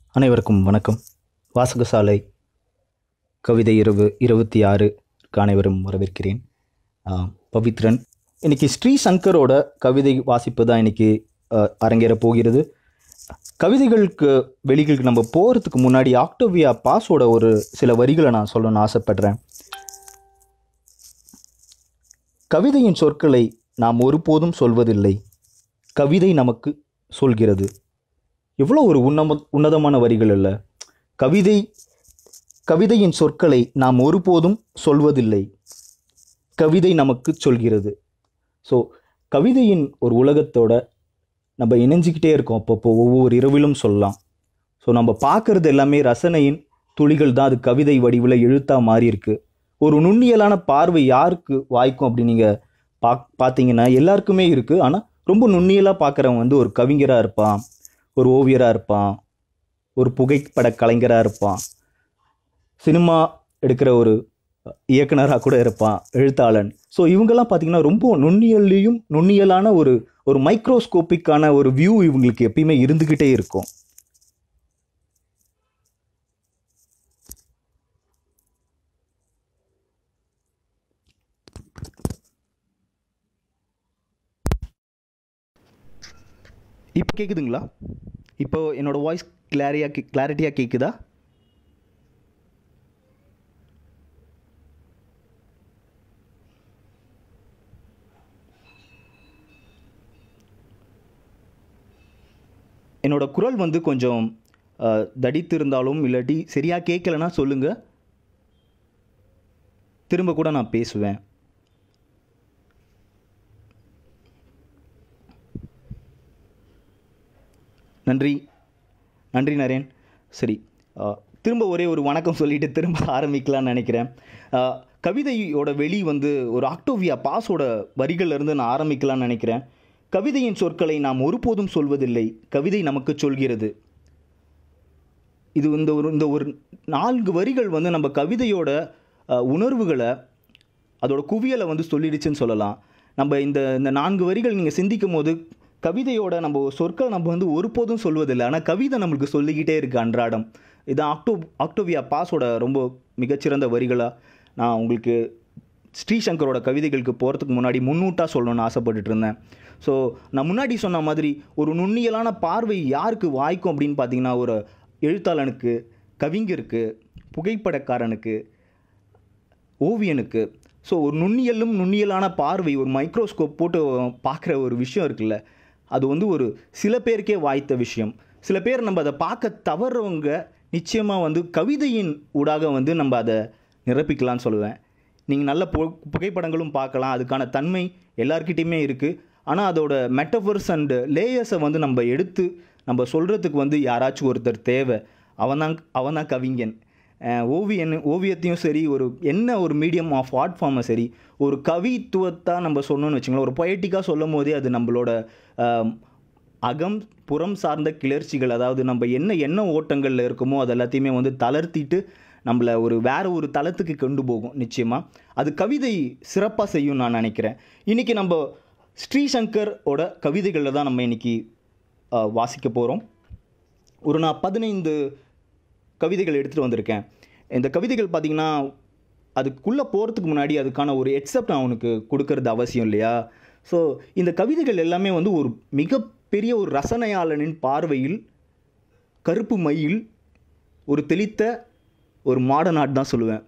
அனைவருக்கும் வணக்கம் வாசகசாலை கவிதை இரவு இருபத்தி ஆறுக்கு அனைவரும் வரவேற்கிறேன் ஆ, பவித்ரன் இன்னைக்கு ஸ்ரீ சங்கரோட கவிதை வாசிப்பு தான் இன்னைக்கு ஆ, அரங்கேற போகிறது கவிதைகளுக்கு வெளிகளுக்கு நம்ம போகிறதுக்கு முன்னாடி ஆக்டோவியா பாஸோட ஒரு சில வரிகளை நான் சொல்லணும்னு ஆசைப்படுறேன் கவிதையின் சொற்களை நாம் ஒருபோதும் சொல்வதில்லை கவிதை நமக்கு சொல்கிறது எவ்வளோ ஒரு உன்னம உன்னதமான வரிகள் இல்லை கவிதை கவிதையின் சொற்களை நாம் ஒருபோதும் சொல்வதில்லை கவிதை நமக்கு சொல்கிறது ஸோ கவிதையின் ஒரு உலகத்தோட நம்ம இணைஞ்சிக்கிட்டே இருக்கோம் அப்பப்போ ஒவ்வொரு இரவிலும் சொல்லலாம் ஸோ நம்ம பார்க்குறது எல்லாமே ரசனையின் துளிகள் தான் அது கவிதை வடிவில் எழுத்தாக மாறி இருக்கு ஒரு நுண்ணியலான பார்வை யாருக்கு வாய்க்கும் அப்படின்னு நீங்கள் பா பார்த்தீங்கன்னா எல்லாருக்குமே இருக்குது ஆனால் ரொம்ப நுண்ணியலாக பார்க்குறவன் வந்து ஒரு கவிஞராக இருப்பான் ஒரு ஓவியராக இருப்பான் ஒரு புகைப்பட கலைஞராக இருப்பான் சினிமா எடுக்கிற ஒரு இயக்குனராக கூட இருப்பான் எழுத்தாளன் ஸோ இவங்கெல்லாம் பார்த்தீங்கன்னா ரொம்ப நுண்ணியல்லையும் நுண்ணியலான ஒரு ஒரு மைக்ரோஸ்கோப்பிக்கான ஒரு வியூ இவங்களுக்கு எப்பயுமே இருந்துக்கிட்டே இருக்கும் இப்போ கேட்குதுங்களா இப்போ என்னோட வாய்ஸ் கிளாரியா கிளாரிட்டியாக கேட்குதா என்னோட குரல் வந்து கொஞ்சம் அஹ், தடித்து இருந்தாலும் இல்லாட்டி சரியாக கேட்கலன்னா சொல்லுங்கள் திரும்ப கூட நான் பேசுவேன் நன்றி நன்றி நரேன் சரி ஆ, திரும்ப ஒரே ஒரு வணக்கம் சொல்லிட்டு திரும்ப ஆரம்பிக்கலாம்னு நினைக்கிறேன் ஆ, கவிதையோட வெளி வந்து ஒரு ஆக்டோவியா பாஸோட வரிகள்ல இருந்து நான் ஆரம்பிக்கலாம்னு நினைக்கிறேன் கவிதையின் சொற்களை நாம் ஒருபோதும் சொல்வதில்லை கவிதை நமக்கு சொல்கிறது இது இந்த ஒரு இந்த ஒரு நான்கு வரிகள் வந்து நம்ம கவிதையோட அ, உணர்வுகளை அதோட குவியலை வந்து சொல்லிடுச்சுன்னு சொல்லலாம் நம்ம இந்த இந்த நான்கு வரிகள் நீங்கள் சிந்திக்கும் போது கவிதையோட நம்ம சொற்கள் நம்ம வந்து ஒருபோதும் சொல்வதில்லை ஆனால் கவிதை நம்மளுக்கு சொல்லிக்கிட்டே இருக்குது அன்றாடம் இது ஆக்டோ ஆக்டோவியா பாஸோட ரொம்ப மிகச்சிறந்த வரிகளாக நான் உங்களுக்கு ஸ்ரீசங்கரோட கவிதைகளுக்கு போகிறதுக்கு முன்னாடி முன்னூட்டாக சொல்லணும்னு ஆசைப்பட்டுட்டு இருந்தேன் ஸோ நான் முன்னாடி சொன்ன மாதிரி ஒரு நுண்ணியலான பார்வை யாருக்கு வாய்க்கும் அப்படின்னு பார்த்தீங்கன்னா ஒரு எழுத்தாளனுக்கு கவிஞருக்கு புகைப்படக்காரனுக்கு ஓவியனுக்கு ஸோ ஒரு நுண்ணியலும் நுண்ணியலான பார்வை ஒரு மைக்ரோஸ்கோப் போட்டு பார்க்குற ஒரு விஷயம் இருக்குல்ல அது வந்து ஒரு சில பேருக்கே வாய்த்த விஷயம் சில பேர் நம்ம அதை பார்க்க தவறவங்க நிச்சயமாக வந்து கவிதையின் ஊடாக வந்து நம்ம அதை நிரப்பிக்கலாம்னு சொல்லுவேன் நீங்கள் நல்ல பு புகைப்படங்களும் பார்க்கலாம் அதுக்கான தன்மை எல்லார்கிட்டேயுமே இருக்குது ஆனால் அதோட மெட்டஃபர்ஸ் அண்ட் லேயர்ஸை வந்து நம்ம எடுத்து நம்ம சொல்கிறதுக்கு வந்து யாராச்சும் ஒருத்தர் தேவை அவன் தான் அவன் தான் கவிஞன் அஹ் ஓவியன் ஓவியத்தையும் சரி ஒரு என்ன ஒரு மீடியம் ஆஃப் ஆர்ட் ஃபார்மை சரி ஒரு கவித்துவத்தாக நம்ம சொன்னோம்னு வச்சுங்களேன் ஒரு பொயட்டிக்காக சொல்லும் போதே அது நம்மளோட அஹ், அகம் புறம் சார்ந்த கிளர்ச்சிகள் அதாவது நம்ம என்ன என்ன ஓட்டங்களில் இருக்குமோ அது எல்லாத்தையுமே வந்து தளர்த்திட்டு நம்மளை ஒரு வேற ஒரு தளத்துக்கு கொண்டு போகும் நிச்சயமாக அது கவிதை சிறப்பாக செய்யும் நான் நினைக்கிறேன் இன்றைக்கி நம்ம ஸ்ரீசங்கரோட கவிதைகளில் தான் நம்ம இன்றைக்கி வாசிக்க போகிறோம் ஒரு நான் பதினைந்து கவிதைகள் எடுத்துகிட்டு வந்திருக்கேன் இந்த கவிதைகள் பார்த்திங்கன்னா அதுக்குள்ளே போகிறதுக்கு முன்னாடி அதுக்கான ஒரு எக்ஸப்ட் நான் உனக்கு கொடுக்கறது அவசியம் இல்லையா ஸோ இந்த கவிதைகள் எல்லாமே வந்து ஒரு மிகப்பெரிய ஒரு ரசனையாளனின் பார்வையில் கருப்பு மையில் ஒரு தெளித்த ஒரு மாடர்ன் ஆர்ட் தான் சொல்லுவேன்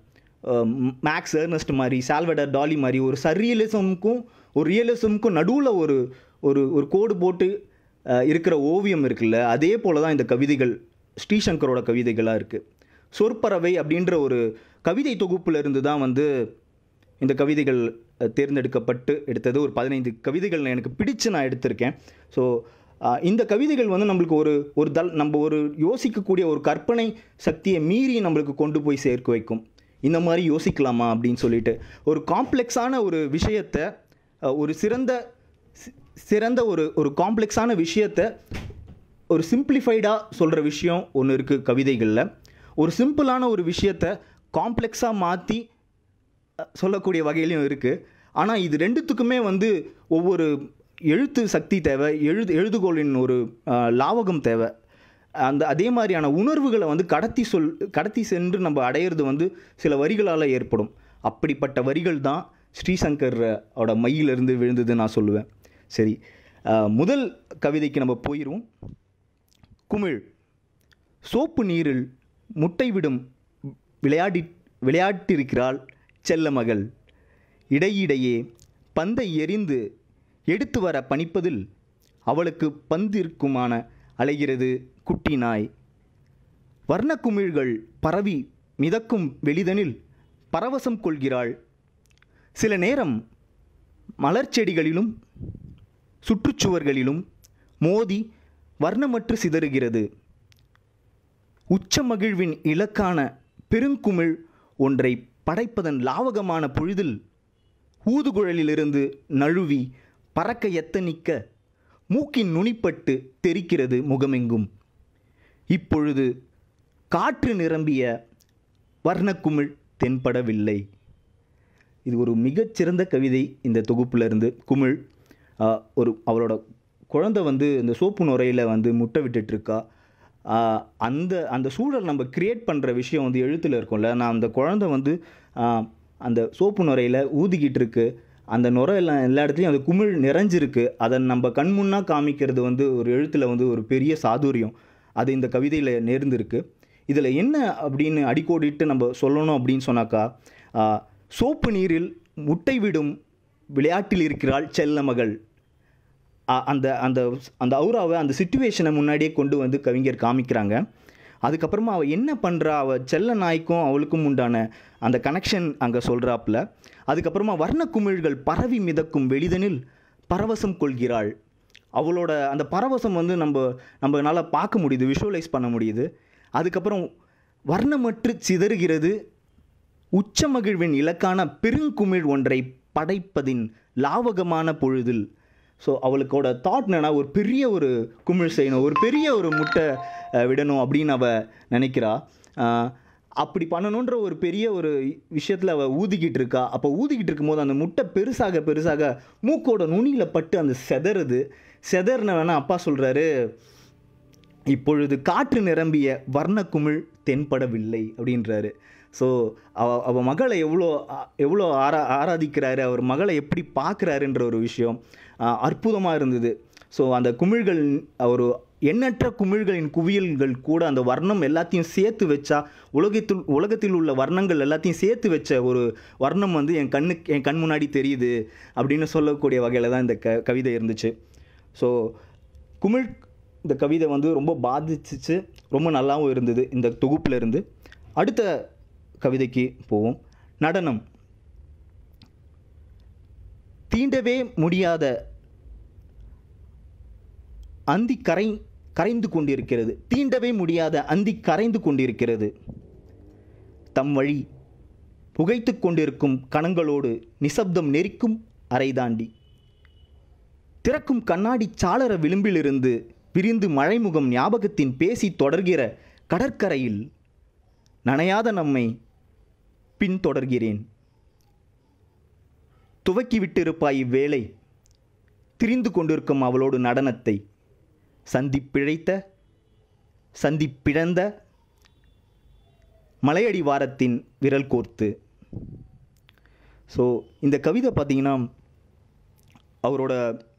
மேக்ஸ் ஏர்னஸ்ட் மாதிரி சால்வடர் டாலி மாதிரி ஒரு சர்ரியலிசமுக்கும் ஒரு ரியலிசமுக்கும் நடுவில் ஒரு ஒரு ஒரு கோடு போட்டு அஹ், இருக்கிற ஓவியம் இருக்குல்ல அதே போல தான் இந்த கவிதைகள் ஸ்ரீசங்கரோட கவிதைகளாக இருக்குது சொற்பறவை அப்படின்ற ஒரு கவிதை தொகுப்புல இருந்து தான் வந்து இந்த கவிதைகள் அஹ், தேர்ந்தெடுக்கப்பட்டு எடுத்தது ஒரு பதினைந்து கவிதைகள் எனக்கு பிடிச்சு நான் எடுத்திருக்கேன் ஸோ இந்த கவிதைகள் வந்து நம்மளுக்கு ஒரு ஒரு தல் நம்ம ஒரு யோசிக்கக்கூடிய ஒரு கற்பனை சக்தியை மீறி நம்மளுக்கு கொண்டு போய் சேர்க்க வைக்கும் இந்த மாதிரி யோசிக்கலாமா அப்படின்னு சொல்லிட்டு ஒரு காம்ப்ளெக்ஸான ஒரு விஷயத்தை அஹ், ஒரு சிறந்த சி- சிறந்த ஒரு ஒரு காம்ப்ளெக்ஸான விஷயத்தை ஒரு சிம்பிளிஃபைடாக சொல்கிற விஷயம் ஒன்று இருக்குது கவிதைகளில் ஒரு சிம்பிளான ஒரு விஷயத்தை காம்ப்ளெக்ஸாக மாற்றி சொல்லக்கூடிய வகையிலையும் இருக்குது ஆனால் இது ரெண்டுத்துக்குமே வந்து ஒவ்வொரு எழுத்து சக்தி தேவை எழுது எழுதுகோளின் ஒரு அஹ், லாவகம் தேவை அந்த அதே மாதிரியான உணர்வுகளை வந்து கடத்தி சொல் கடத்தி சென்று நம்ம அடையிறது வந்து சில வரிகளால் ஏற்படும் அப்படிப்பட்ட வரிகள் தான் ஸ்ரீசங்கர் ஓட மையிலிருந்து விழுந்தது நான் சொல்லுவேன் சரி அஹ், முதல் கவிதைக்கு நம்ம போயிடுவோம் குமிழ் சோப்பு நீரில் முட்டை விடும் விளையாடி விளையாட்டிருக்கிறாள் செல்ல மகள் இடையிடையே பந்தை எறிந்து எடுத்து வர பணிப்பதில் அவளுக்கு பந்திருக்குமான அலைகிறது குட்டி நாய் வர்ணக்குமிழ்கள் பரவி மிதக்கும் வெளிதனில் பரவசம் கொள்கிறாள் சில நேரம் மலர்ச்செடிகளிலும் சுற்றுச்சுவர்களிலும் மோதி வர்ணமற்று சிதறுகிறது உச்ச மகிழ்வின் இலக்கான பெருங்குமிழ் ஒன்றை படைப்பதன் லாவகமான பொழுதில் ஊதுகுழலிலிருந்து நழுவி பறக்க எத்தனிக்க மூக்கின் நுனிப்பட்டு தெரிக்கிறது முகமெங்கும் இப்பொழுது காற்று நிரம்பிய வர்ணக்குமிழ் தென்படவில்லை இது ஒரு மிகச்சிறந்த கவிதை இந்த தொகுப்புல இருந்து குமிழ் ஆஹ், ஒரு அவளோட குழந்தை வந்து இந்த சோப்பு நுரையில் வந்து முட்டை விட்டுட்டு இருக்கா ஆஹ், அந்த அந்த சூழல் நம்ம கிரியேட் பண்ணுற விஷயம் வந்து எழுத்தில் இருக்கும்ல நான் அந்த குழந்தை வந்து ஆஹ், அந்த சோப்பு நுரையில் ஊதிக்கிட்டு இருக்கு அந்த நுரை எல்லாம் எல்லா இடத்துலையும் அந்த குமிழ் நிறைஞ்சிருக்கு அதை நம்ம கண் முன்னா காமிக்கிறது வந்து ஒரு எழுத்தில் வந்து ஒரு பெரிய சாதுரியம் அது இந்த கவிதையில் நேர்ந்திருக்கு இதில் என்ன அப்படின்னு அடிக்கோடிட்டு நம்ம சொல்லணும் அப்படின்னு சொன்னாக்கா ஆ, சோப்பு நீரில் முட்டை விடும் விளையாட்டில் இருக்கிறாள் செல்ல மகள் அ- அந்த அந்த அந்த அவுராவை அந்த சுச்சுவேஷனை முன்னாடியே கொண்டு வந்து கவிஞர் காமிக்கிறாங்க அதுக்கப்புறமா அவள் என்ன பண்ணுறா அவள் செல்ல நாய்க்கும் அவளுக்கும் உண்டான அந்த கனெக்ஷன் அங்கே சொல்கிறாப்புல அதுக்கப்புறமா வர்ணக்குமிழ்கள் பரவி மிதக்கும் வெளிதனில் பரவசம் கொள்கிறாள் அவளோட அந்த பரவசம் வந்து நம்ம நம்மளால பார்க்க முடியுது விஷுவலைஸ் பண்ண முடியுது அதுக்கப்புறம் வர்ணமற்று சிதறுகிறது உச்ச மகிழ்வின் இலக்கான பெருங்குமிழ் ஒன்றை படைப்பதின் லாவகமான பொழுதில் ஸோ அவளுக்கோட தாட் என்னன்னா ஒரு பெரிய ஒரு குமிழ் செய்யணும் ஒரு பெரிய ஒரு முட்டை அஹ், விடணும் அப்படின்னு அவ நினைக்கிறா அஹ், அப்படி பண்ணணுன்ற ஒரு பெரிய ஒரு விஷயத்தில் அவள் ஊதிக்கிட்டு இருக்கா அப்போ ஊதிக்கிட்டு இருக்கும்போது அந்த முட்டை பெருசாக பெருசாக மூக்கோட நுனியில் பட்டு அந்த செதறுது செதறின வேணா அப்பா சொல்கிறாரு இப்பொழுது காற்று நிரம்பிய வர்ணக்குமிழ் தென்படவில்லை அப்படின்றாரு ஸோ அவ அவ மகளை எவ்வளோ அ- எவ்வளோ ஆரா ஆராதிக்கிறாரு அவர் மகளை எப்படி பார்க்குறாருன்ற ஒரு விஷயம் அற்புதமாக இருந்தது ஸோ அந்த குமிழ்கள் ஒரு எண்ணற்ற குமிழ்களின் குவியல்கள் கூட அந்த வர்ணம் எல்லாத்தையும் சேர்த்து வச்சா உலகத்தில் உலகத்தில் உள்ள வர்ணங்கள் எல்லாத்தையும் சேர்த்து வச்ச ஒரு வர்ணம் வந்து என் கண்ணுக்கு என் கண் முன்னாடி தெரியுது அப்படின்னு சொல்லக்கூடிய வகையில் தான் இந்த க கவிதை இருந்துச்சு ஸோ குமிழ் இந்த கவிதை வந்து ரொம்ப பாதிச்சிச்சு ரொம்ப நல்லாவும் இருந்தது இந்த தொகுப்புல இருந்து அடுத்த கவிதைக்கு போவோம் நடனம் தீண்டவே முடியாத அந்தி கரை கரைந்து கொண்டிருக்கிறது தீண்டவே முடியாத அந்தி கரைந்து கொண்டிருக்கிறது தம் வழி புகைத்து கொண்டிருக்கும் கணங்களோடு நிசப்தம் நெரிக்கும் அறை தாண்டி திறக்கும் கண்ணாடி சாளர விளிம்பிலிருந்து விரிந்து மழைமுகம் ஞாபகத்தின் பேசி தொடர்கிற கடற்கரையில் நனையாத நம்மை பின்தொடர்கிறேன் துவக்கிவிட்டிருப்பாய் இவ்வேளை திரிந்து கொண்டிருக்கும் அவளோடு நடனத்தை சந்திப்பிழைத்த சந்திப்பிழந்த மலையடி வாரத்தின் விரல் கோர்த்து ஸோ இந்த கவிதை பார்த்தீங்கன்னா அவரோட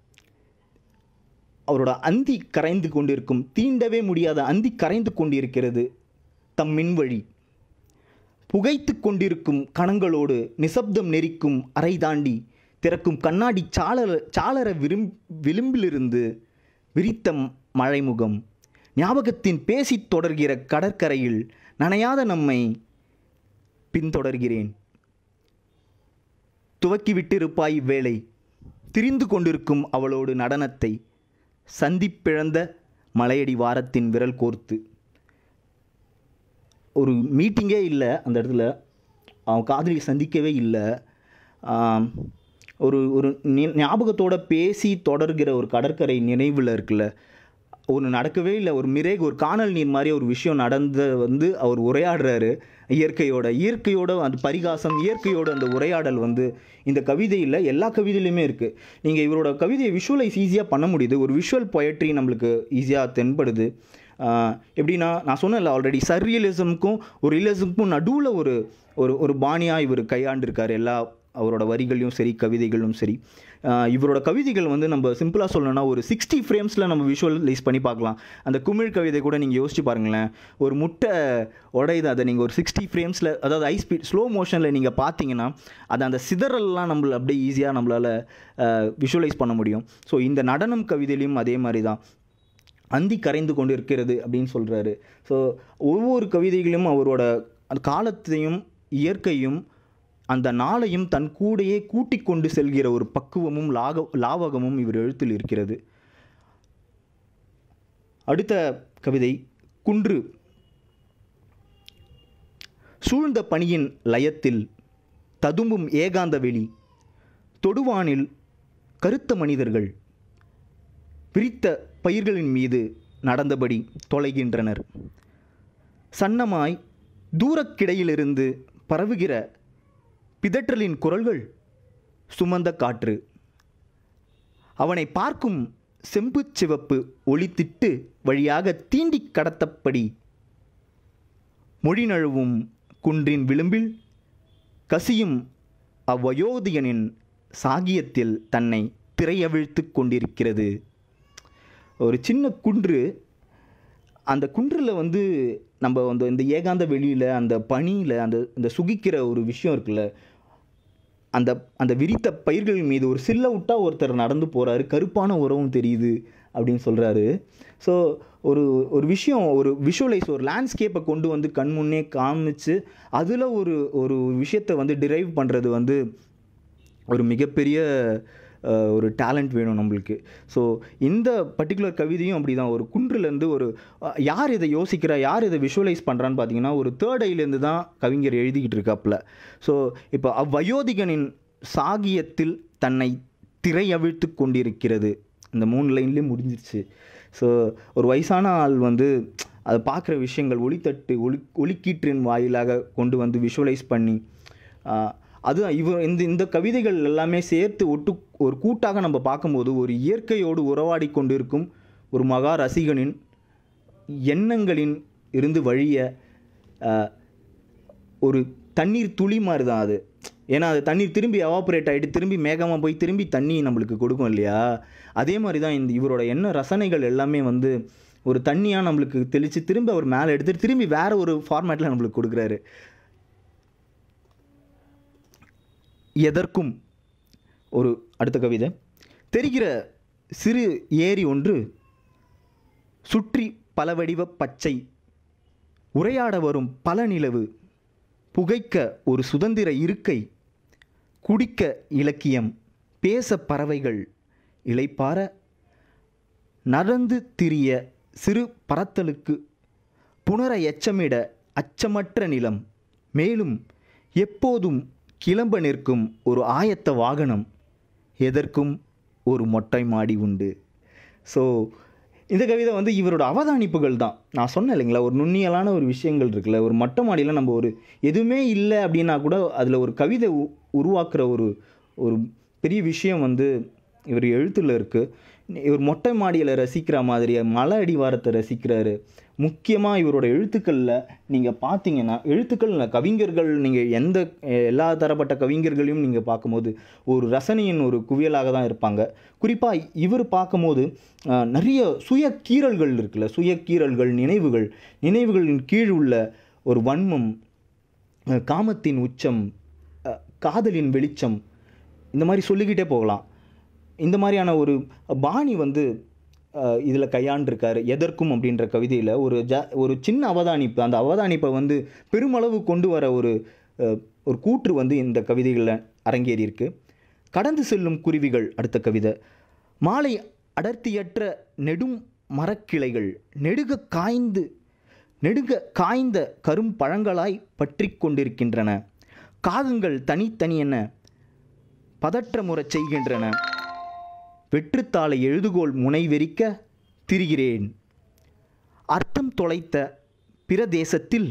அவரோட அந்தி கரைந்து கொண்டிருக்கும் தீண்டவே முடியாத அந்தி கரைந்து கொண்டிருக்கிறது தம் மின்வழி புகைத்து கொண்டிருக்கும் கணங்களோடு நிசப்தம் நெரிக்கும் அறை தாண்டி திறக்கும் கண்ணாடி சாளர சாளர விரும் விளிம்பிலிருந்து விரித்த மழைமுகம் ஞாபகத்தின் பேசித் தொடர்கிற கடற்கரையில் நனையாத நம்மை பின்தொடர்கிறேன் துவக்கிவிட்டிருப்பாய் இவ்வேளை திரிந்து கொண்டிருக்கும் அவளோடு நடனத்தை சந்திப்பிழந்த மலையடி வாரத்தின் விரல் கோர்த்து ஒரு மீட்டிங்கே இல்லை அந்த இடத்துல அவன் காதலியை சந்திக்கவே இல்லை ஆம், ஒரு ஒரு நி- ஞாபகத்தோட பேசி தொடர்கிற ஒரு கடற்கரை நினைவில் இருக்குல்ல ஒன்று நடக்கவே இல்லை ஒரு மிரேக் ஒரு காணல் நீர் மாதிரி ஒரு விஷயம் நடந்த வந்து அவர் உரையாடுறாரு இயற்கையோட இயற்கையோட அந்த பரிகாசம் இயற்கையோட அந்த உரையாடல் வந்து இந்த கவிதையில் எல்லா கவிதையிலுமே இருக்குது நீங்கள் இவரோட கவிதையை விஷுவலைஸ் ஈஸியாக பண்ண முடியுது ஒரு விஷுவல் பொயட்ரி நம்மளுக்கு ஈஸியாக தென்படுது ஆஹ் எப்படின்னா நான் சொன்னேன்ல ஆல்ரெடி சர்ரியலிசமுக்கும் ஒரு ரியலிசமுக்கும் நடுவில் ஒரு ஒரு ஒரு பாணியாக இவர் கையாண்டிருக்காரு எல்லா அவரோட வரிகளையும் சரி கவிதைகளும் சரி ஆஹ் இவரோட கவிதைகள் வந்து நம்ம சிம்பிளாக சொல்லணும்னா ஒரு சிக்ஸ்டி ஃப்ரேம்ஸில் நம்ம விஷுவலைஸ் பண்ணி பார்க்கலாம் அந்த குமிழ் கவிதை கூட நீங்கள் யோசிச்சு பாருங்களேன் ஒரு முட்டை உடையுது அதை நீங்கள் ஒரு சிக்ஸ்டி ஃப்ரேம்ஸில் அதாவது ஹை ஸ்பீட் ஸ்லோ மோஷனில் நீங்கள் பார்த்தீங்கன்னா அது அந்த சிதறல்லாம் நம்மள அப்படியே ஈஸியாக நம்மளால் விஷுவலைஸ் பண்ண முடியும் ஸோ இந்த நடனம் கவிதையிலையும் அதே மாதிரி தான் அந்தி கரைந்து கொண்டு இருக்கிறது அப்படின்னு சொல்கிறாரு ஸோ ஒவ்வொரு கவிதைகளிலும் அவரோட அந்த காலத்தையும் இயற்கையும் அந்த நாளையும் தன் கூடையே கூட்டிக் கொண்டு செல்கிற ஒரு பக்குவமும் லாக லாவகமும் இவர் எழுத்தில் இருக்கிறது அடுத்த கவிதை குன்று சூழ்ந்த பணியின் லயத்தில் ததும்பும் ஏகாந்த வெளி தொடுவானில் கருத்த மனிதர்கள் விரித்த பயிர்களின் மீது நடந்தபடி தொலைகின்றனர் சன்னமாய் தூரக்கிடையிலிருந்து பரவுகிற பிதற்றலின் குரல்கள் சுமந்த காற்று அவனை பார்க்கும் செம்பு சிவப்பு ஒளித்திட்டு வழியாக தீண்டிக் கடத்தப்படி மொழி நழுவும் குன்றின் விளிம்பில் கசியும் அவ்வயோதியனின் சாகியத்தில் தன்னை திரையவிழ்த்து கொண்டிருக்கிறது ஒரு சின்ன குன்று அந்த குன்றில் வந்து நம்ம அந்த இந்த ஏகாந்த வெளியில் அந்த பனியில் அந்த இந்த சுகிக்கிற ஒரு விஷயம் இருக்குல்ல அந்த அந்த விரித்த பயிர்கள் மீது ஒரு சில்ல விட்டா ஒருத்தர் நடந்து போகிறாரு கருப்பான உறவும் தெரியுது அப்படின்னு சொல்கிறாரு ஸோ ஒரு ஒரு விஷயம் ஒரு விஷுவலைஸ் ஒரு லேண்ட்ஸ்கேப்பை கொண்டு வந்து கண் முன்னே காமிச்சு அதில் ஒரு ஒரு விஷயத்தை வந்து டிரைவ் பண்ணுறது வந்து ஒரு மிகப்பெரிய அஹ், ஒரு டேலண்ட் வேணும் நம்மளுக்கு ஸோ இந்த பர்டிகுலர் கவிதையும் அப்படி தான் ஒரு குன்றுலேருந்து ஒரு அஹ், யார் இதை யோசிக்கிறா யார் இதை விஷுவலைஸ் பண்ணுறான்னு பார்த்தீங்கன்னா ஒரு தேர்ட் ஐலேருந்து தான் கவிஞர் எழுதிக்கிட்டு இருக்காப்புல ஸோ இப்போ அவ்வயோதிகனின் சாகியத்தில் தன்னை திரையவிழ்த்து கொண்டிருக்கிறது இந்த மூணு லைன்லேயே முடிஞ்சிருச்சு ஸோ ஒரு வயசான ஆள் வந்து அதை பார்க்குற விஷயங்கள் ஒளித்தட்டு ஒளி ஒளிக்கீற்றின் வாயிலாக கொண்டு வந்து விஷுவலைஸ் பண்ணி ஆஹ், அதுதான் இவர் இந்த இந்த கவிதைகள் எல்லாமே சேர்த்து ஒட்டு ஒரு கூட்டாக நம்ம பார்க்கும்போது ஒரு இயற்கையோடு உறவாடி கொண்டிருக்கும் ஒரு மகா ரசிகனின் எண்ணங்களின் இருந்து வழிய ஆஹ், ஒரு தண்ணீர் துளி மாதிரி தான் அது ஏன்னா அது தண்ணீர் திரும்பி எவாபரேட் ஆகிட்டு திரும்பி மேகமாக போய் திரும்பி தண்ணி நம்மளுக்கு கொடுக்கும் இல்லையா அதே மாதிரி தான் இந்த இவரோட எண்ண ரசனைகள் எல்லாமே வந்து ஒரு தண்ணியாக நம்மளுக்கு தெளித்து திரும்பி அவர் மேலே எடுத்துட்டு திரும்பி வேற ஒரு ஃபார்மேட்டில் நம்மளுக்கு கொடுக்குறாரு எதற்கும் ஒரு அடுத்த கவிதை தெரிகிற சிறு ஏரி ஒன்று சுற்றி பல வடிவ பச்சை உரையாட வரும் பல நிலவு புகைக்க ஒரு சுதந்திர இருக்கை குடிக்க இலக்கியம் பேச பறவைகள் இளைப்பார நடந்து திரிய சிறு பறத்தலுக்கு புனர எச்சமிட அச்சமற்ற நிலம் மேலும் எப்போதும் கிளம்ப நிற்கும் ஒரு ஆயத்த வாகனம் எதற்கும் ஒரு மொட்டை மாடி உண்டு ஸோ இந்த கவிதை வந்து இவரோட அவதானிப்புகள் தான் நான் சொன்னேன் இல்லைங்களா ஒரு நுண்ணியலான ஒரு விஷயங்கள் இருக்குல்ல ஒரு மொட்டை மாடியில் நம்ம ஒரு எதுவுமே இல்லை அப்படின்னா கூட அதில் ஒரு கவிதை உ- உருவாக்குற ஒரு ஒரு பெரிய விஷயம் வந்து இவர் எழுத்துல இருக்குது இவர் மொட்டை மாடியில் ரசிக்கிற மாதிரி மலை அடிவாரத்தை ரசிக்கிறாரு முக்கியமாக இவரோட எழுத்துக்களில் நீங்கள் பார்த்தீங்கன்னா எழுத்துக்கள் இல்ல, கவிஞர்கள் நீங்கள் எந்த எல்லா தரப்பட்ட கவிஞர்களையும் நீங்கள் பார்க்கும்போது ஒரு ரசனையின் ஒரு குவியலாக தான் இருப்பாங்க குறிப்பாக இவர் பார்க்கும்போது அஹ், நிறைய சுய கீறல்கள் இருக்குல்ல சுய கீறல்கள் நினைவுகள் நினைவுகளின் கீழ் உள்ள ஒரு வன்மம் அஹ், காமத்தின் உச்சம் அஹ், காதலின் வெளிச்சம் இந்த மாதிரி சொல்லிக்கிட்டே போகலாம் இந்த மாதிரியான ஒரு பாணி வந்து இதில் கையாண்டிருக்காரு எதற்கும் அப்படின்ற கவிதையில் ஒரு ஜ ஒரு சின்ன அவதானிப்பு அந்த அவதானிப்பை வந்து பெருமளவு கொண்டு வர ஒரு அஹ், ஒரு கூற்று வந்து இந்த கவிதைகளில் அரங்கேறியிருக்கு கடந்து செல்லும் குருவிகள் அடுத்த கவிதை மாலை அடர்த்தியற்ற நெடும் மரக்கிளைகள் நெடுக காய்ந்து நெடுக காய்ந்த கரும் பழங்களாய் பற்றி கொண்டிருக்கின்றன காகங்கள் தனித்தனியென பதற்றமுறச் செய்கின்றன வெற்றுத்தாளை எழுதுகோல் முனை வெறிக்க திரிகிறேன் அர்த்தம் தொலைத்த பிற தேசத்தில்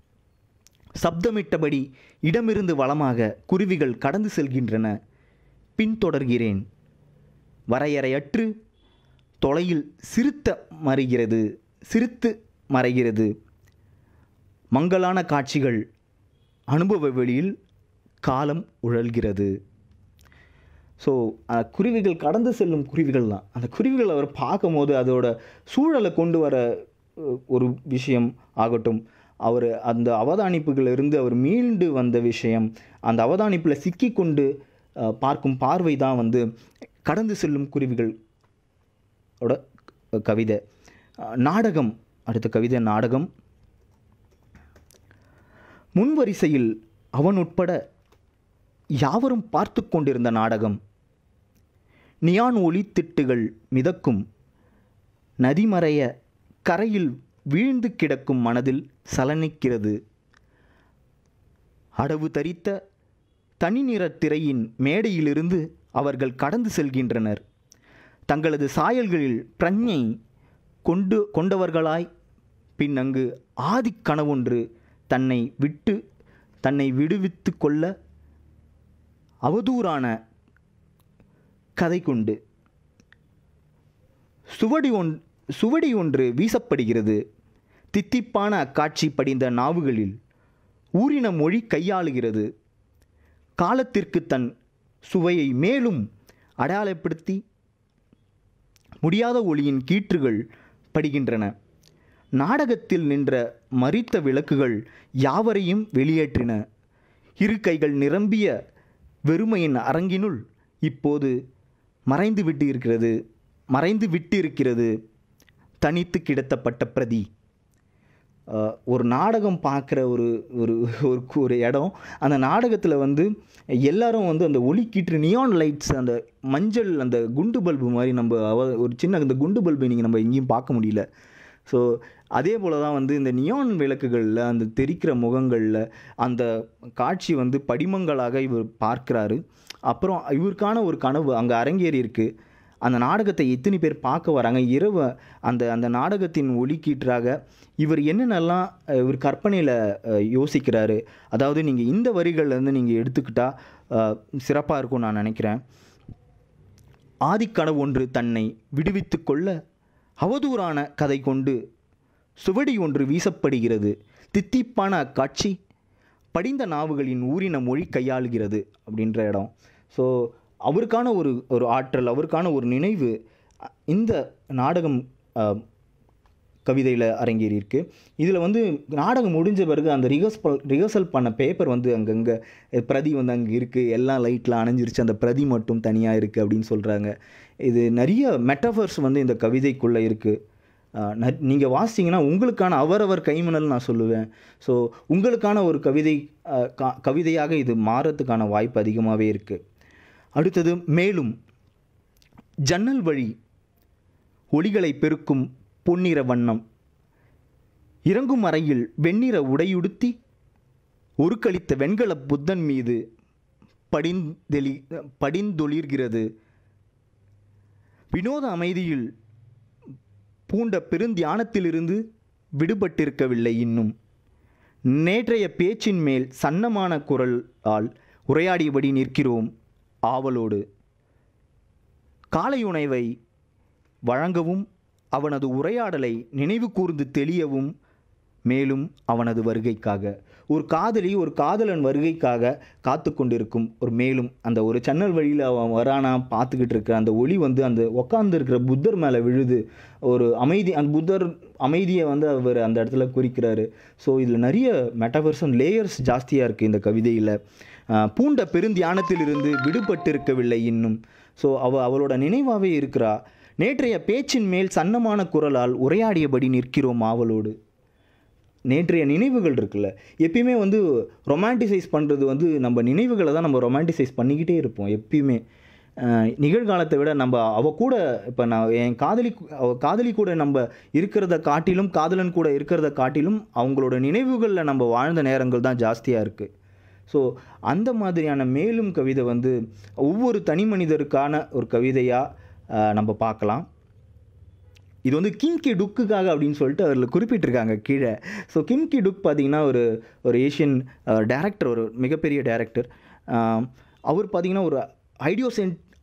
சப்தமிட்டபடி இடமிருந்து வளமாக குருவிகள் கடந்து செல்கின்றன பின்தொடர்கிறேன் வரையறையற்று தொலையில் சிறுத்த மறுகிறது சிரித்து மறைகிறது மங்கலான காட்சிகள் அனுபவ வெளியில் காலம் உழல்கிறது ஸோ குருவிகள் கடந்து செல்லும் குருவிகள் தான் அந்த குருவிகள் அவர் பார்க்கும்போது அதோட சூழலை கொண்டு வர அஹ், ஒரு விஷயம் ஆகட்டும் அவர் அந்த அவதானிப்புகளிலிருந்து அவர் மீண்டு வந்த விஷயம் அந்த அவதானிப்பில் சிக்கிக்கொண்டு அஹ், பார்க்கும் பார்வை தான் வந்து கடந்து செல்லும் குருவிகள் ஓட கவிதை அஹ், நாடகம் அடுத்த கவிதை நாடகம் முன்வரிசையில் அவன் உட்பட யாவரும் பார்த்து கொண்டிருந்த நாடகம் நியான் ஒளி திட்டுகள் மிதக்கும் நதிமறைய கரையில் வீழ்ந்து கிடக்கும் மனதில் சலனிக்கிறது அடவு தரித்த தனி நிறத் திரையின் மேடையிலிருந்து அவர்கள் கடந்து செல்கின்றனர் தங்களது சாயல்களில் பிரஞ்ஞை கொண்டு கொண்டவர்களாய் பின் அங்கு ஆதிக் கனவொன்று தன்னை விட்டு தன்னை விடுவித்து கொள்ள அவதூறான கதை கொண்டு சுவடி ஒன் சுவடி ஒன்று வீசப்படுகிறது தித்திப்பான அக்காட்சி படிந்த நாவுகளில் ஊரின மொழி கையாளுகிறது காலத்திற்கு தன் சுவையை மேலும் அடையாளப்படுத்தி முடியாத ஒளியின் கீற்றுகள் படுகின்றன நாடகத்தில் நின்ற மரித்த விளக்குகள் யாவரையும் வெளியேற்றின இரு கைகள் நிரம்பிய வெறுமையின் அரங்கினுள் இப்போது மறைந்து விட்டு இருக்கிறது மறைந்து விட்டு இருக்கிறது தனித்து கிடத்தப்பட்ட பிரதி அஹ், ஒரு நாடகம் பார்க்குற ஒரு ஒரு ஒரு ஒரு இடம் அந்த நாடகத்தில் வந்து எல்லாரும் வந்து அந்த ஒளி கீற்று நியான் லைட்ஸ் அந்த மஞ்சள் அந்த குண்டு பல்பு மாதிரி நம்ம அவ ஒரு சின்ன அந்த குண்டு பல்பை நீங்கள் நம்ம எங்கேயும் பார்க்க முடியல ஸோ அதே போல் தான் வந்து இந்த நியான் விளக்குகளில் அந்த தெரிக்கிற முகங்களில் அந்த காட்சி வந்து படிமங்களாக இவர் பார்க்கிறாரு அப்புறம் இவருக்கான ஒரு கனவு அங்கே அரங்கேறி இருக்குது அந்த நாடகத்தை எத்தனை பேர் பார்க்க வராங்க இரவு அந்த அந்த நாடகத்தின் ஒளிக்கீற்றாக இவர் என்னென்னலாம் அஹ், இவர் கற்பனையில் யோசிக்கிறாரு அதாவது நீங்கள் இந்த வரிகள்லேருந்து நீங்கள் எடுத்துக்கிட்டால் சிறப்பாக இருக்கும்னு நான் நினைக்கிறேன் ஆதிக்கனவு ஒன்று தன்னை விடுவித்து கொள்ள அவதூறான கதை கொண்டு சுவடி ஒன்று வீசப்படுகிறது தித்திப்பான அக்காட்சி படிந்த நாவுகளின் ஊறின மொழி கையாளுகிறது அப்படின்ற இடம் ஸோ அவருக்கான ஒரு ஒரு ஆற்றல் அவருக்கான ஒரு நினைவு அ, இந்த நாடகம் கவிதையில் அரங்கேறியிருக்கு இதில் வந்து நாடகம் முடிஞ்ச பிறகு அந்த ரிஹர்ஸ் ரிஹர்சல் பண்ண பேப்பர் வந்து அங்கங்கே பிரதி வந்து அங்கே இருக்குது எல்லாம் லைட்டில் அணைஞ்சிருச்சு அந்த பிரதி மட்டும் தனியாக இருக்குது அப்படின்னு சொல்கிறாங்க இது நிறைய மெட்டஃபர்ஸ் வந்து இந்த கவிதைக்குள்ளே இருக்குது நீங்கள் வாசிங்கன்னா உங்களுக்கான அவரவர் கைமணல் நான் சொல்லுவேன் ஸோ உங்களுக்கான ஒரு கவிதை அஹ், கா- கவிதையாக இது மாறத்துக்கான வாய்ப்பு அதிகமாகவே இருக்குது அடுத்தது மேலும் ஜன்னல் வழி ஒளிகளை பெருக்கும் பொன்னிற வண்ணம் இறங்கும் அறையில் வெண்ணிற உடையுடுத்தி ஒருக்களித்த வெண்கல புத்தன் மீது படிந்தெளி படிந்தொளிர்கிறது வினோத அமைதியில் பூண்ட பெருந்தியானத்திலிருந்து விடுபட்டிருக்கவில்லை இன்னும் நேற்றைய பேச்சின் மேல் சன்னமான குரலால் உரையாடியபடி நிற்கிறோம் ஆவலோடு காலை உணவை வழங்கவும் அவனது உரையாடலை நினைவு கூர்ந்து தெளியவும் மேலும் அவனது வருகைக்காக ஒரு காதலி ஒரு காதலன் வருகைக்காக காத்து கொண்டிருக்கும் ஒரு மேலும் அந்த ஒரு ஜன்னல் வழியில் அவன் வரானா பார்த்துக்கிட்டு இருக்க அந்த ஒளி வந்து அந்த உட்கார்ந்து இருக்கிற புத்தர் மேலே விழுது ஒரு அமைதி அந்த புத்தர் அமைதியை வந்து அவர் அந்த இடத்துல குறிக்கிறாரு ஸோ இதில் நிறைய மெட்டவர்ஸ் அண்ட் லேயர்ஸ் ஜாஸ்தியாக இருக்குது இந்த கவிதையில் ஆஹ் பூண்ட பெருந்தியானத்திலிருந்து விடுபட்டிருக்கவில்லை இன்னும் ஸோ அவ அவளோட நினைவாகவே இருக்கிறா நேற்றைய பேச்சின் மேல் சன்னமான குரலால் உரையாடியபடி நிற்கிறோம் ஆவலோடு நேற்றைய நினைவுகள் இருக்குல்ல எப்பயுமே வந்து ரொமான்டிசைஸ் பண்ணுறது வந்து நம்ம நினைவுகளை தான் நம்ம ரொமான்டிசைஸ் பண்ணிக்கிட்டே இருப்போம் எப்பயுமே அஹ் நிகழ்காலத்தை விட நம்ம அவ கூட இப்போ நான் என் காதலி அவ காதலி கூட நம்ம இருக்கிறத காட்டிலும் காதலன் கூட இருக்கிறத காட்டிலும் அவங்களோட நினைவுகளில் நம்ம வாழ்ந்த நேரங்கள் தான் ஜாஸ்தியாக இருக்குது ஸோ அந்த மாதிரியான மேலும் கவிதை வந்து ஒவ்வொரு தனி மனிதருக்கான ஒரு கவிதையாக நம்ம பார்க்கலாம் இது வந்து கிம்கி டுக்குக்காக அப்படின்னு சொல்லிட்டு அதில் குறிப்பிட்டிருக்காங்க கீழே ஸோ கிம்கி டுக் பார்த்தீங்கன்னா ஒரு ஒரு ஏஷியன் டேரக்டர் ஒரு மிகப்பெரிய டேரக்டர் அவர் பார்த்தீங்கன்னா ஒரு ஐடியோசென்ட்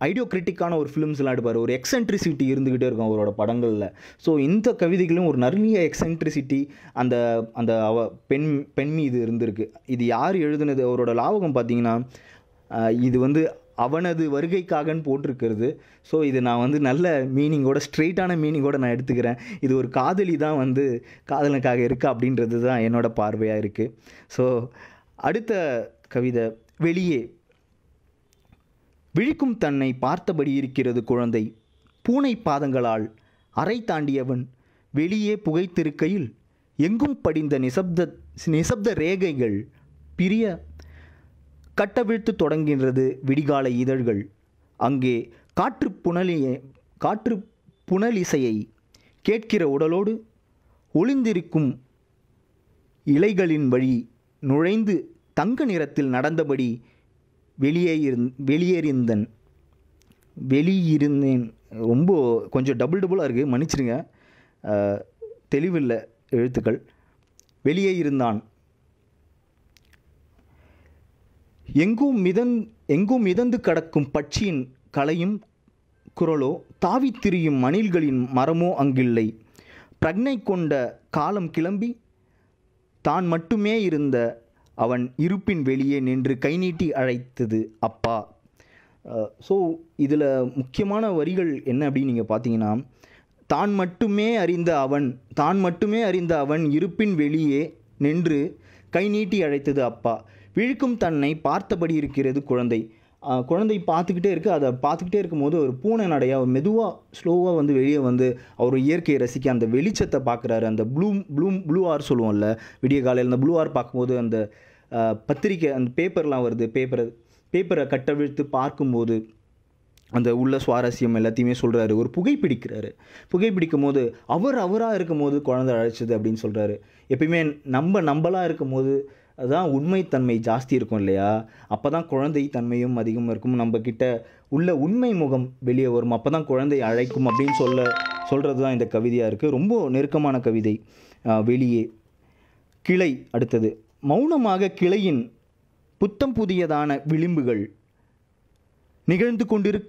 ஐடியோ கிரிட்டிக்கான ஒரு ஃபிலிம்ஸ்லாம் எடுப்பார் ஒரு எக்ஸென்ட்ரிசிட்டி இருந்துக்கிட்டே இருக்கும் அவரோட படங்களில் ஸோ இந்த கவிதைகளும் ஒரு நிறைய எக்ஸென்ட்ரிசிட்டி அந்த அந்த அவ பெண் பெண் மீது இருந்திருக்கு இது யார் எழுதுனது அவரோட லாவகம் பார்த்தீங்கன்னா ஆஹ், இது வந்து அவனது வருகைக்காகன்னு போட்டிருக்கிறது ஸோ இது நான் வந்து நல்ல மீனிங்கோட ஸ்ட்ரெயிட்டான மீனிங்கோட நான் எடுத்துக்கிறேன் இது ஒரு காதலி தான் வந்து காதலனுக்காக இருக்கா அப்படின்றது தான் என்னோட பார்வையாக இருக்குது ஸோ அடுத்த கவிதை வெளியே விழிக்கும் தன்னை பார்த்தபடி இருக்கிறது குழந்தை பூனை பாதங்களால் அறை தாண்டியவன் வெளியே புகைத்திருக்கையில் எங்கும் படிந்த நிசப்த நிசப்த ரேகைகள் பிரிய கட்டவிழ்த்து தொடங்குகின்றது விடிகால இதழ்கள் அங்கே காற்று புனலிய காற்று புனலிசையை கேட்கிற உடலோடு ஒளிந்திருக்கும் இலைகளின் வழி நுழைந்து தங்க நிறத்தில் நடந்தபடி வெளியே இருந் வெளியேறிந்தன் வெளியிருந்தேன் ரொம்ப கொஞ்சம் டபுள் டபுளாக இருக்குது மன்னிச்சிடுங்க அஹ், தெளிவில்லை எழுத்துக்கள் வெளியே இருந்தான் எங்கும் மிதந் எங்கும் மிதந்து கடக்கும் பட்சியின் கலையும் குரலோ தாவித் திரியும் மணில்களின் மரமோ அங்கில்லை பிரக்னை கொண்ட காலம் கிளம்பி தான் மட்டுமே இருந்த அவன் இருப்பின் வெளியே நின்று கை நீட்டி அழைத்தது அப்பா ஸோ இதில் முக்கியமான வரிகள் என்ன அப்படின்னு நீங்கள் பார்த்தீங்கன்னா தான் மட்டுமே அறிந்த அவன் தான் மட்டுமே அறிந்த அவன் இருப்பின் வெளியே நின்று கை நீட்டி அழைத்தது அப்பா விழிக்கும் தன்னை பார்த்தபடி இருக்கிறது குழந்தை அஹ், குழந்தை பார்த்துக்கிட்டே இருக்கு அதை பார்த்துக்கிட்டே இருக்கும்போது ஒரு பூனை நடையாக மெதுவாக ஸ்லோவாக வந்து வெளியே வந்து அவர் இயற்கையை ரசிக்க அந்த வெளிச்சத்தை பார்க்குறாரு அந்த ப்ளூம் ப்ளூம் ப்ளூ ஆர் சொல்லுவோம்ல விடிய காலையில் அந்த ப்ளூ ஆர் பார்க்கும்போது அந்த அஹ், பத்திரிக்கை அந்த பேப்பர்லாம் வருது பேப்பரை பேப்பரை கட்டவிழ்த்து பார்க்கும்போது அந்த உள்ள சுவாரஸ்யம் எல்லாத்தையுமே சொல்கிறாரு ஒரு புகைப்பிடிக்கிறாரு புகைப்பிடிக்கும் போது அவர் அவராக இருக்கும் போது குழந்தை அழைச்சது அப்படின்னு சொல்கிறாரு எப்பயுமே நம்ம நம்பலாக இருக்கும் போது அதுதான் உண்மைத்தன்மை ஜாஸ்தி இருக்கும் இல்லையா அப்போ தான் குழந்தை தன்மையும் அதிகமாக இருக்கும் நம்ம கிட்ட உள்ள உண்மை முகம் வெளியே வரும் அப்போ தான் குழந்தை அழைக்கும் அப்படின்னு சொல்ல சொல்கிறது தான் இந்த கவிதையாக இருக்குது ரொம்ப நெருக்கமான கவிதை ஆஹ் வெளியே கிளை அடுத்தது மௌனமாக கிளையின் புத்தம் புதியதான விளிம்புகள் நிகழ்ந்து கொண்டிருக்க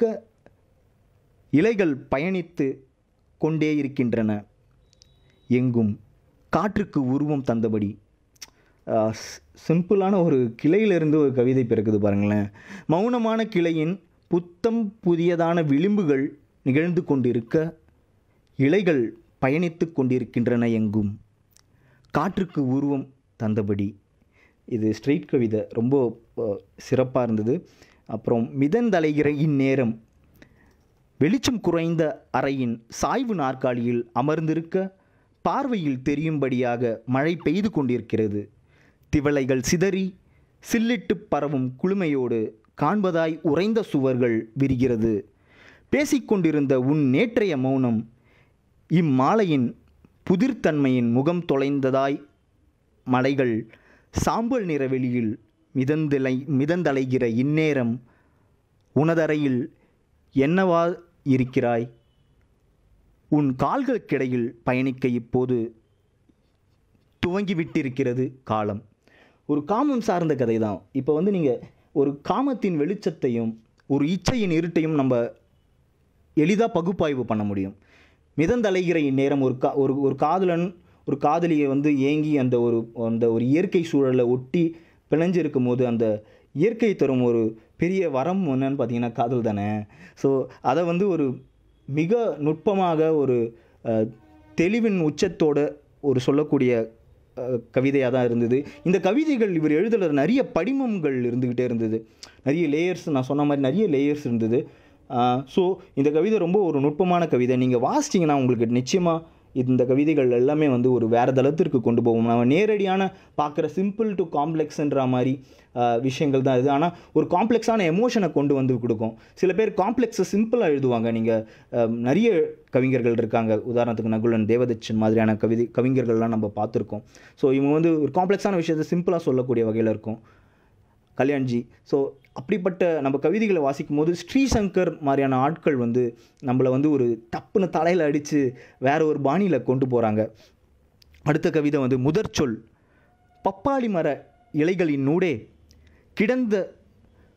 இலைகள் பயணித்து கொண்டே இருக்கின்றன எங்கும் காற்றுக்கு உருவம் தந்தபடி ஆஹ் ஸ்- சிம்பிளான ஒரு கிளையிலிருந்து ஒரு கவிதை பிறக்குது பாருங்களேன் மௌனமான கிளையின் புத்தம் புதியதான விளிம்புகள் நிகழ்ந்து கொண்டிருக்க இலைகள் பயணித்து கொண்டிருக்கின்றன எங்கும் காற்றுக்கு உருவம் தந்தபடி இது ஸ்ட்ரெயிட் கவிதை ரொம்ப சிறப்பாக இருந்தது அப்புறம் மிதந்தலைகிற இந்நேரம் வெளிச்சம் குறைந்த அறையின் சாய்வு நாற்காலியில் அமர்ந்திருக்க பார்வையில் தெரியும்படியாக மழை பெய்து கொண்டிருக்கிறது திவலைகள் சிதறி சில்லிட்டு பரவும் குளுமையோடு காண்பதாய் உறைந்த சுவர்கள் விரிகிறது பேசிக்கொண்டிருந்த உன் நேற்றைய மௌனம் இம்மாலையின் புதிர்த்தன்மையின் முகம் தொலைந்ததாய் மலைகள் சாம்பல் நிற வெளியில் மிதந்தலை மிதந்தலைகிற இந்நேரம் உனதரையில் என்னவா இருக்கிறாய் உன் கால்களுக்கிடையில் பயணிக்க இப்போது துவங்கிவிட்டிருக்கிறது காலம் ஒரு காமம் சார்ந்த கதை தான் இப்போ வந்து நீங்கள் ஒரு காமத்தின் வெளிச்சத்தையும் ஒரு இச்சையின் இருட்டையும் நம்ம எளிதாக பகுப்பாய்வு பண்ண முடியும் மிதந்தலைகிற இந்நேரம் ஒரு கா ஒரு ஒரு காதலன் ஒரு காதலியை வந்து ஏங்கி அந்த ஒரு அந்த ஒரு இயற்கை சூழலை ஒட்டி பிணைஞ்சு இருக்கும்போது அந்த இயற்கை தரும் ஒரு பெரிய வரம் என்னன்னு பார்த்தீங்கன்னா காதல் தானே ஸோ அதை வந்து ஒரு மிக நுட்பமாக ஒரு அஹ், தெளிவின் உச்சத்தோட ஒரு சொல்லக்கூடிய கவிதையாக தான் இருந்தது இந்த கவிதைகள் இவர் எழுதுகிற நிறைய படிமங்கள் இருந்துக்கிட்டே இருந்தது நிறைய லேயர்ஸ் நான் சொன்ன மாதிரி நிறைய லேயர்ஸ் இருந்தது ஸோ இந்த கவிதை ரொம்ப ஒரு நுட்பமான கவிதை நீங்கள் வாசிச்சிங்கன்னா உங்களுக்கு நிச்சயமாக இந்த கவிதைகள் எல்லாமே வந்து ஒரு வேறு தளத்திற்கு கொண்டு போகும் நம்ம நேரடியான பார்க்குற சிம்பிள் டு காம்ப்ளெக்ஸ்ன்ற மாதிரி ஆஹ், விஷயங்கள் தான் இது ஆனால் ஒரு காம்ப்ளெக்ஸான எமோஷனை கொண்டு வந்து கொடுக்கும் சில பேர் காம்ப்ளெக்ஸை சிம்பிளாக எழுதுவாங்க நீங்கள் நிறைய கவிஞர்கள் இருக்காங்க உதாரணத்துக்கு நகுலன் தேவதச்சன் மாதிரியான கவிதை கவிஞர்கள்லாம் நம்ம பார்த்துருக்கோம் ஸோ இவங்க வந்து ஒரு காம்ப்ளெக்ஸான விஷயத்தை சிம்பிளாக சொல்லக்கூடிய வகையில் இருக்கும் கல்யாண்ஜி ஸோ அப்படிப்பட்ட நம்ம கவிதைகளை வாசிக்கும் போது ஸ்ரீசங்கர் மாதிரியான ஆட்கள் வந்து நம்மளை வந்து ஒரு டப்புன்னு தலையில் அடித்து வேற ஒரு பாணியில் கொண்டு போகிறாங்க அடுத்த கவிதை வந்து முதற்சொல் பப்பாளி மர இலைகளின் நூடே கிடந்த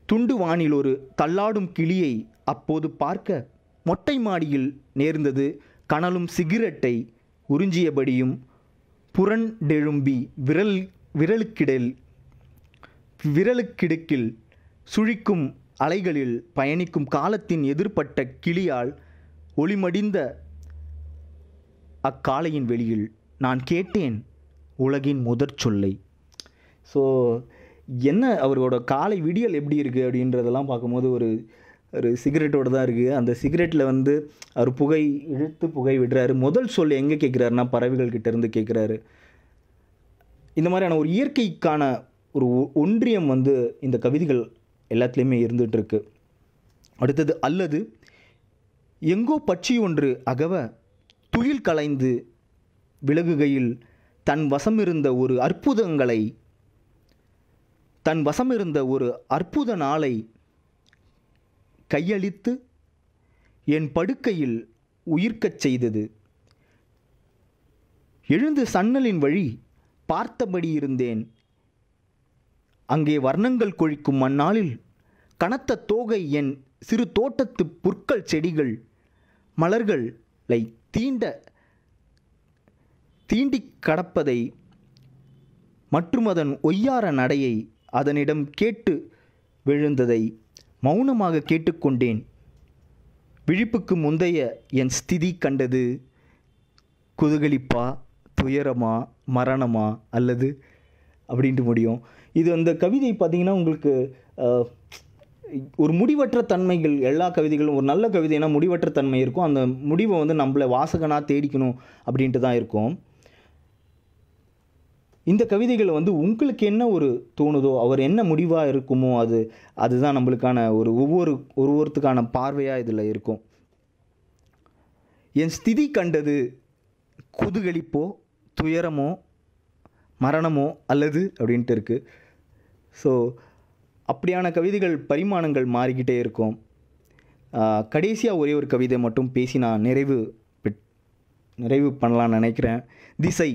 துண்டு வானில் ஒரு தள்ளாடும் கிளியை அப்போது பார்க்க மொட்டை மாடியில் நேர்ந்தது கனலும் சிகரெட்டை உறிஞ்சியபடியும் புரண்டெழும்பி விரல் விரலுக்கிடல் விரலுக்கிடுக்கில் சுழிக்கும் அலைகளில் பயணிக்கும் காலத்தின் எதிர்ப்பட்ட கிளியால் ஒளிமடிந்த அக்காலையின் வெளியில் நான் கேட்டேன் உலகின் முதற் சொல்லை ஸோ என்ன அவரோட காலை விடியல் எப்படி இருக்குது அப்படின்றதெல்லாம் பார்க்கும்போது ஒரு ஒரு சிகரெட்டோட தான் இருக்குது அந்த சிகரெட்டில் வந்து அவர் புகை இழுத்து புகை விடுறாரு முதல் சொல் எங்கே கேட்குறாருன்னா பறவைகள் கிட்ட இருந்து கேட்குறாரு இந்த மாதிரியான ஒரு இயற்கைக்கான ஒரு ஒ- ஒன்றியம் வந்து இந்த கவிதைகள் எல்லாத்துலேயுமே இருந்துட்டு இருக்கு அடுத்தது அல்லது எங்கோ பட்சி ஒன்று அகவ துயில் கலைந்து விலகுகையில் தன் வசமிருந்த ஒரு அற்புதங்களை தன் வசமிருந்த ஒரு அற்புத நாளை கையளித்து என் படுக்கையில் உயிர்க்கச் செய்தது எழுந்து சன்னலின் வழி பார்த்தபடி இருந்தேன் அங்கே வர்ணங்கள் கொழிக்கும் அந்நாளில் கனத்த தோகை என் சிறு தோட்டத்து புற்கள் செடிகள் மலர்களை தீண்ட தீண்டிக் கடப்பதை மற்றும் அதன் ஒய்யார நடையை அதனிடம் கேட்டு விழுந்ததை மௌனமாக கேட்டுக்கொண்டேன் விழிப்புக்கு முந்தைய என் ஸ்திதி கண்டது குதூகலிப்பா துயரமா மரணமா அல்லது அப்படின்ட்டு முடியும் இது அந்த கவிதை பார்த்தீங்கன்னா உங்களுக்கு அஹ், ஒரு முடிவற்ற தன்மைகள் எல்லா கவிதைகளும் ஒரு நல்ல கவிதைனா முடிவற்ற தன்மை இருக்கும் அந்த முடிவை வந்து நம்மளை வாசகனாக தேடிக்கணும் அப்படின்ட்டு தான் இருக்கும் இந்த கவிதைகள் வந்து உங்களுக்கு என்ன ஒரு தோணுதோ அவர் என்ன முடிவாக இருக்குமோ அது அதுதான் நம்மளுக்கான ஒரு ஒவ்வொரு ஒருவருத்துக்கான பார்வையாக இதில் இருக்கும் என் ஸ்திதி கண்டது குதூகலிப்போ துயரமோ மரணமோ அல்லது அப்படின்ட்டு இருக்குது ஸோ அப்படியான கவிதைகள் பரிமாணங்கள் மாறிக்கிட்டே இருக்கும் கடைசியாக ஒரே ஒரு கவிதை மட்டும் பேசி நான் நிறைவு பெட்- நிறைவு பண்ணலாம்னு நினைக்கிறேன் திசை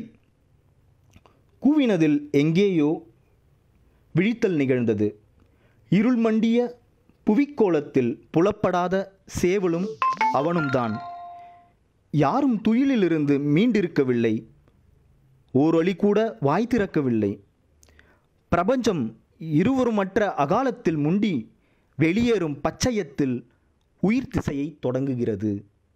கூவினதில் எங்கேயோ விழித்தல் நிகழ்ந்தது இருள் மண்டிய புவிக்கோளத்தில் புலப்படாத சேவலும் அவனும்தான் யாரும் துயிலிலிருந்து மீண்டிருக்கவில்லை ஓரொலி கூட வாய் திறக்கவில்லை பிரபஞ்சம் இருவருமற்ற அகாலத்தில் முண்டி வெளியேறும் பச்சையத்தில் உயிர் திசையை தொடங்குகிறது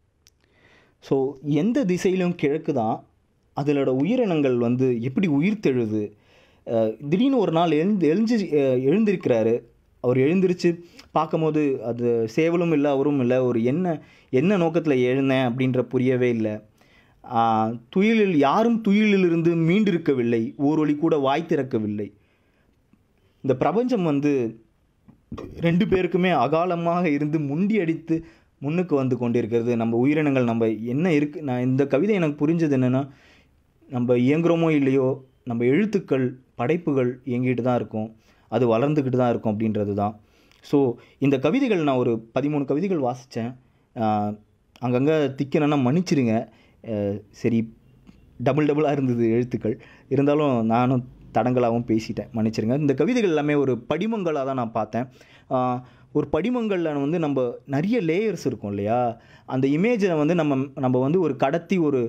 ஸோ எந்த திசையிலும் கிழக்கு தான் அதிலோட உயிரினங்கள் வந்து எப்படி உயிர்த்தெழுது அஹ் திடீர்னு ஒரு நாள் எழுந்து எழுந்து அஹ் எழுந்திருக்கிறாரு அவர் எழுந்திருச்சு பார்க்கும்போது அது சேவலும் இல்லை அவரும் இல்லை ஒரு என்ன என்ன நோக்கத்தில் எழுந்தேன் அப்படின்ற புரியவே இல்லை ஆஹ் துயிலில் யாரும் துயிலிலிருந்து மீண்டிருக்கவில்லை ஓரொலி கூட வாய் திறக்கவில்லை இந்த பிரபஞ்சம் வந்து ரெண்டு பேருக்குமே அகாலமாக இருந்து முண்டி அடித்து முன்னுக்கு வந்து கொண்டிருக்கிறது நம்ம உயிரினங்கள் நம்ம என்ன இருக்கு நான் இந்த கவிதை எனக்கு புரிஞ்சது என்னென்னா நம்ம இயங்குறோமோ இல்லையோ நம்ம எழுத்துக்கள் படைப்புகள் இயங்கிட்டு தான் இருக்கும் அது வளர்ந்துக்கிட்டு தான் இருக்கும் அப்படின்றது தான் ஸோ இந்த கவிதைகள் நான் ஒரு பதிமூணு கவிதைகள் வாசித்தேன் அங்கங்கே திக்கினா மன்னிச்சிடுங்க அஹ் சரி டபுள் டபுளாக இருந்தது எழுத்துக்கள் இருந்தாலும் நானும் தடங்களாகவும் பேசிட்டேன் மன்னிச்சிருங்க இந்த கவிதைகள் எல்லாமே ஒரு படிமங்களாக தான் நான் பார்த்தேன் ஆஹ் ஒரு படிமங்களில் வந்து நம்ம நிறைய லேயர்ஸ் இருக்கும் இல்லையா அந்த இமேஜை வந்து நம்ம நம்ம வந்து ஒரு கடத்தி ஒரு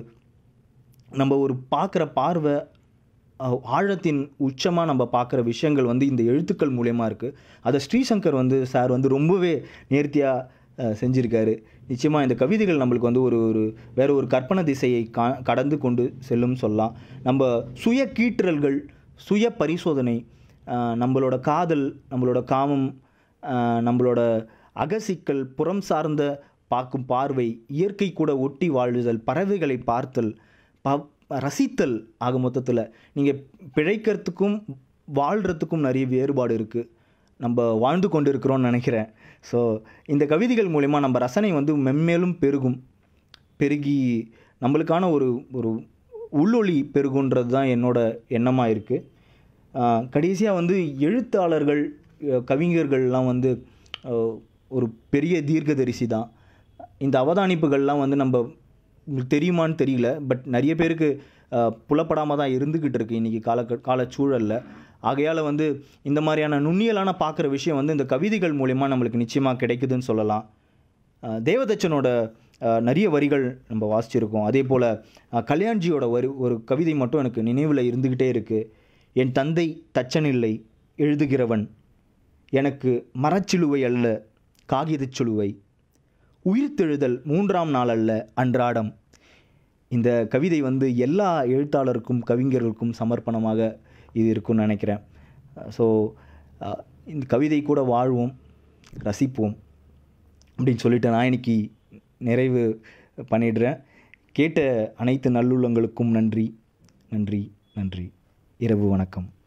நம்ம ஒரு பார்க்குற பார்வை அஹ், ஆழத்தின் உச்சமாக நம்ம பார்க்குற விஷயங்கள் வந்து இந்த எழுத்துக்கள் மூலயமா இருக்குது அதை ஸ்ரீசங்கர் வந்து சார் வந்து ரொம்பவே நேர்த்தியாக செஞ்சுருக்காரு நிச்சயமாக இந்த கவிதைகள் நம்மளுக்கு வந்து ஒரு ஒரு வேற ஒரு கற்பனை திசையை கா கடந்து கொண்டு செல்லும் சொல்லலாம் நம்ம சுய கீற்றல்கள் சுய பரிசோதனை அஹ், நம்மளோட காதல் நம்மளோட காமம் அஹ், நம்மளோட அகசிக்கல் புறம் சார்ந்த பார்க்கும் பார்வை இயற்கை கூட ஒட்டி வாழுதல் பறவைகளை பார்த்தல் ப ரசித்தல் ஆக மொத்தத்தில் நீங்கள் பிழைக்கிறதுக்கும் வாழ்கிறதுக்கும் நிறைய வேறுபாடு இருக்குது நம்ம வாழ்ந்து கொண்டு இருக்கிறோம்னு நினைக்கிறேன் ஸோ இந்த கவிதைகள் மூலயமா நம்ம ரசனை வந்து மென்மேலும் பெருகும் பெருகி நம்மளுக்கான ஒரு ஒரு உள்ளொளி பெருகுன்றது தான் என்னோட எண்ணமாக இருக்குது கடைசியாக வந்து எழுத்தாளர்கள் அஹ் கவிஞர்கள்லாம் வந்து அஹ், ஒரு பெரிய தீர்க்கதரிசி தான் இந்த அவதானிப்புகள்லாம் வந்து நம்ம உங்களுக்கு தெரியுமான்னு தெரியல பட் நிறைய பேருக்கு புலப்படாமல் தான் இருந்துக்கிட்டு இருக்கு இன்றைக்கி கால காலச்சூழலில் ஆகையால் வந்து இந்த மாதிரியான நுண்ணியலான பார்க்குற விஷயம் வந்து இந்த கவிதைகள் மூலயமா நம்மளுக்கு நிச்சயமாக கிடைக்குதுன்னு சொல்லலாம் அஹ் தேவதச்சனோட அஹ், நிறைய வரிகள் நம்ம வாசிச்சிருக்கோம் அதே போல் கல்யாண்ஜியோட வரி ஒரு கவிதை மட்டும் எனக்கு நினைவில் இருந்துக்கிட்டே இருக்குது என் தந்தை தச்சன் இல்லை எழுதுகிறவன் எனக்கு மரச்சிலுவை அல்ல காகிதச் சிலுவை உயிர்த்தெழுதல் மூன்றாம் நாள் அல்ல அன்றாடம் இந்த கவிதை வந்து எல்லா எழுத்தாளருக்கும் கவிஞர்களுக்கும் சமர்ப்பணமாக இது இருக்கும்னு நினைக்கிறேன் ஸோ இந்த கவிதை கூட வாழ்வோம் ரசிப்போம் அப்படின்னு சொல்லிட்டு நான் இன்னைக்கு நிறைவு பண்ணிடுறேன் கேட்ட அனைத்து நல்லுள்ளங்களுக்கும் நன்றி நன்றி நன்றி இரவு வணக்கம்